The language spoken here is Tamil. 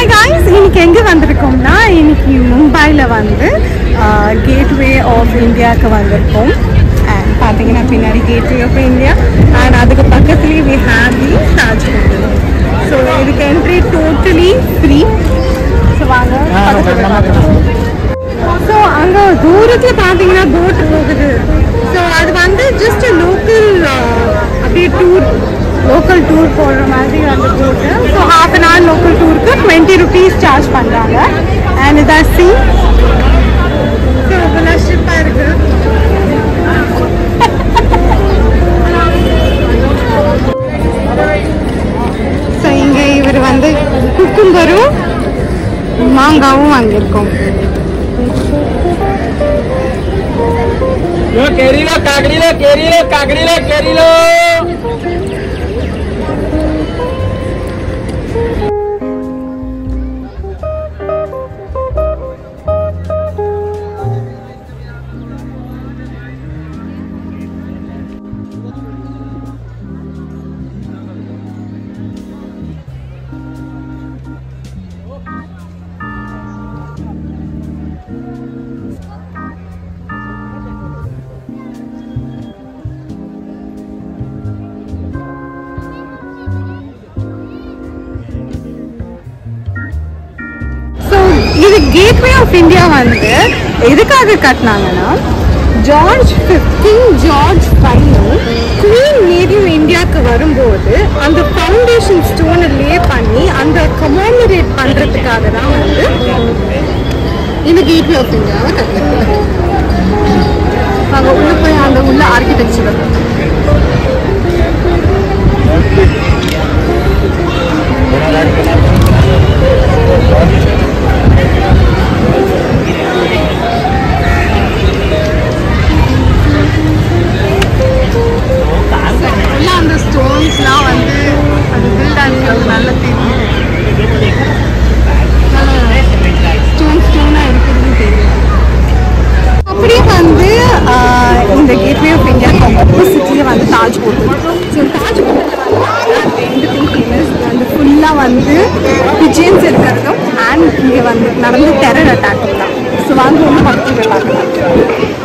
ஹாய் காய்ஸ் இன்னைக்கு எங்கே வந்திருக்கோம்னா இன்னைக்கு மும்பையில் வந்து கேட்வே ஆஃப் இந்தியாவுக்கு வந்திருக்கோம் அண்ட் பார்த்தீங்கன்னா பின்னாடி கேட்வே ஆஃப் இந்தியா அண்ட் அதுக்கு பக்கத்துலேயே we have the Taj Mahal so இதுக்கு என்ட்ரி டோட்டலி ஃப்ரீ ஸோ வாங்க பக்கத்துல பார்க்கலாம் ஸோ அங்கே தூரத்தில் பார்த்தீங்கன்னா போட் போகுது ஸோ அது வந்து ஜஸ்ட் லோக்கல் அப்படியே டூர் லோக்கல் டூர் போடுற மாதிரி அந்த போட்டு so half an hour local டூருக்கு டுவெண்ட்டி ருபீஸ் சார்ஜ் பண்ணுறாங்க அண்ட் இதான் சி ஸோ இவ்வளோ ஷிப்பாக இருக்கு ஸோ இங்கே இவர் வந்து குக்கும்பரும் மாங்காவும் வாங்கியிருக்கோம் Yo, querido, cagrilo, querido, cagrilo, querido. So இது கேட்வே ஆஃப் இந்தியா வந்து எதுக்காக கட்டினாங்கன்னா ஜார்ஜ் கிங் ஜார்ஜ் ஃபைனும் குவீன் மேரியும் இந்தியாவுக்கு வரும்போது அந்த ஃபவுண்டேஷன் ஸ்டோனை லே பண்ணி அந்த கமோமரேட் பண்ணுறதுக்காக தான் வந்து இந்த கேட்வே ஆஃப் இந்தியாவை கட்டினாங்க அங்கே உள்ள போய் அந்த உள்ள ஆர்கிடெக்சர் எல்லாம் அந்த ஸ்டோன்ஸ்லாம் வந்து அது பில்ட் ஆகிருக்கிறது நல்ல தெரியும் ஸ்டோன் ஸ்டோனாக இருக்கிறது தெரியும் அப்படியே வந்து ஆஹ், இந்த கேட்வே ஆஃப் இந்தியாவுக்கு ஆப்போசிட்லேயே வந்து தாஜ் ஹோட்டல் ஸோ தாஜ் ஹோட்டலில் வந்து ரெண்டு திங் ஃபேமஸ் வந்து ஃபுல்லாக வந்து பிஜியன்ஸ் இருக்கிறதும் அண்ட் இங்கே வந்து நடந்து டெரர் அட்டாக் தான் ஸோ வாங்க ஒன்று பக்கத்தில் பார்க்கலாம்